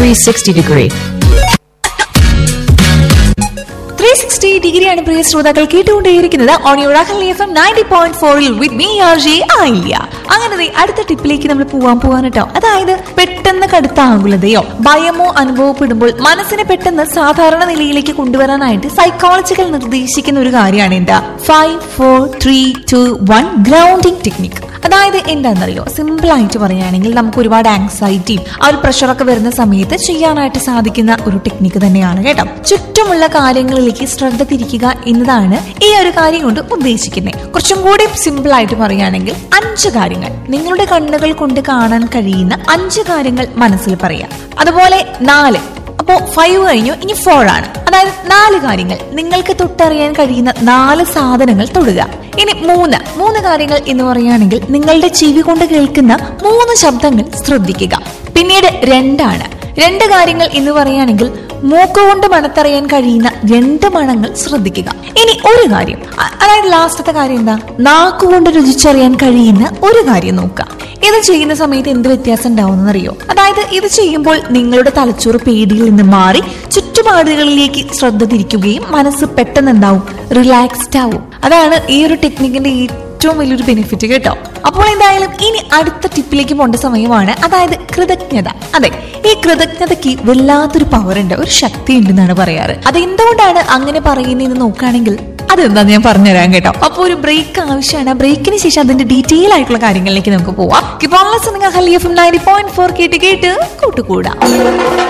360 degree. Three sixty ഡിഗ്രിയാണ് പ്രിയ ശ്രോതാക്കൾ കേട്ടുകൊണ്ടേയിരിക്കുന്നത് on your F M ninety point ഫോറിൽ വിത്ത് മീ ആർ ജെ ആയില്ല അങ്ങനെ ദേ അടുത്ത ടിപ്പിലേക്ക് നമ്മൾ പോവാൻ പോവാൻ കേട്ടോ അതായത് പെട്ടെന്ന് കടുത്ത ആകുലതയോ ഭയമോ അനുഭവപ്പെടുമ്പോൾ മനസ്സിനെ പെട്ടെന്ന് സാധാരണ നിലയിലേക്ക് കൊണ്ടുവരാനായിട്ട് സൈക്കോളജിക്കൽ നിർദ്ദേശിക്കുന്ന ഒരു കാര്യമാണ് എന്താ five four three two one grounding technique അതായത് എന്താണെന്നറിയോ സിമ്പിൾ ആയിട്ട് പറയുകയാണെങ്കിൽ നമുക്ക് ഒരുപാട് ആങ്സൈറ്റിയും ആ ഒരു പ്രഷറൊക്കെ വരുന്ന സമയത്ത് ചെയ്യാനായിട്ട് സാധിക്കുന്ന ഒരു ടെക്നിക്ക് തന്നെയാണ് കേട്ടോ ചുറ്റുമുള്ള കാര്യങ്ങളിലേക്ക് ശ്രദ്ധ തിരിക്കുക എന്നതാണ് ഈ ഒരു കാര്യം കൊണ്ട് ഉദ്ദേശിക്കുന്നത് കുറച്ചും കൂടി സിമ്പിൾ ആയിട്ട് പറയുകയാണെങ്കിൽ അഞ്ച് കാര്യങ്ങൾ നിങ്ങളുടെ കണ്ണുകൾ കൊണ്ട് കാണാൻ കഴിയുന്ന അഞ്ച് കാര്യങ്ങൾ മനസ്സിൽ പറയാം അതുപോലെ നാല് അപ്പോ ഫൈവ് കഴിഞ്ഞു ഇനി ഫോർ ആണ് അതായത് നാല് കാര്യങ്ങൾ നിങ്ങൾക്ക് തൊട്ടറിയാൻ കഴിയുന്ന നാല് സാധനങ്ങൾ തൊടുക ഇനി മൂന്ന് മൂന്ന് കാര്യങ്ങൾ എന്ന് പറയുകയാണെങ്കിൽ നിങ്ങളുടെ ചെവി കൊണ്ട് കേൾക്കുന്ന മൂന്ന് ശബ്ദങ്ങൾ ശ്രദ്ധിക്കുക പിന്നീട് രണ്ടാണ് രണ്ട് കാര്യങ്ങൾ എന്ന് പറയുകയാണെങ്കിൽ മൂക്കുകൊണ്ട് മണത്തറിയാൻ കഴിയുന്ന രണ്ട് മണങ്ങൾ ശ്രദ്ധിക്കുക ഇനി ഒരു കാര്യം അ- അതായത് ലാസ്റ്റത്തെ കാര്യം എന്താ നാക്കുകൊണ്ട് രുചിച്ചറിയാൻ കഴിയുന്ന ഒരു കാര്യം നോക്കുക ഇത് ചെയ്യുന്ന സമയത്ത് എന്ത് വ്യത്യാസം ഉണ്ടാവുമെന്ന് അറിയോ അതായത് ഇത് ചെയ്യുമ്പോൾ നിങ്ങളുടെ തലച്ചോറ് പേടിയിൽ നിന്ന് മാറി ചുറ്റുപാടുകളിലേക്ക് ശ്രദ്ധ തിരിക്കുകയും മനസ്സ് പെട്ടെന്ന് എന്താവും റിലാക്സ്ഡ് ആവും അതാണ് ഈ ഒരു ടെക്നിക്കിന്റെ ഏറ്റവും വലിയൊരു ബെനിഫിറ്റ് കേട്ടോ അപ്പോൾ എന്തായാലും ഇനി അടുത്ത ടിപ്പിലേക്ക് പോകേണ്ട സമയമാണ് അതായത് കൃതജ്ഞത അതെ ഈ കൃതജ്ഞതയ്ക്ക് വല്ലാത്തൊരു പവർ ഉണ്ട് ഒരു ശക്തി ഉണ്ടെന്നാണ് പറയാറ് അത് എന്തുകൊണ്ടാണ് അങ്ങനെ പറയുന്നതെന്ന് നോക്കുകയാണെങ്കിൽ അതെന്താ ഞാൻ പറഞ്ഞുതരാം കേട്ടോ അപ്പൊ ഒരു ബ്രേക്ക് ആവശ്യമാണ് ആ ബ്രേക്കിന് ശേഷം അതിന്റെ ഡീറ്റെയിൽ ആയിട്ടുള്ള കാര്യങ്ങളിലേക്ക് നമുക്ക് പോവാം കിപ്പോൾ നയൻറ്റി പോയിന്റ് ഫോർ കേട്ട് കേട്ട് കൂട്ടുകൂടാം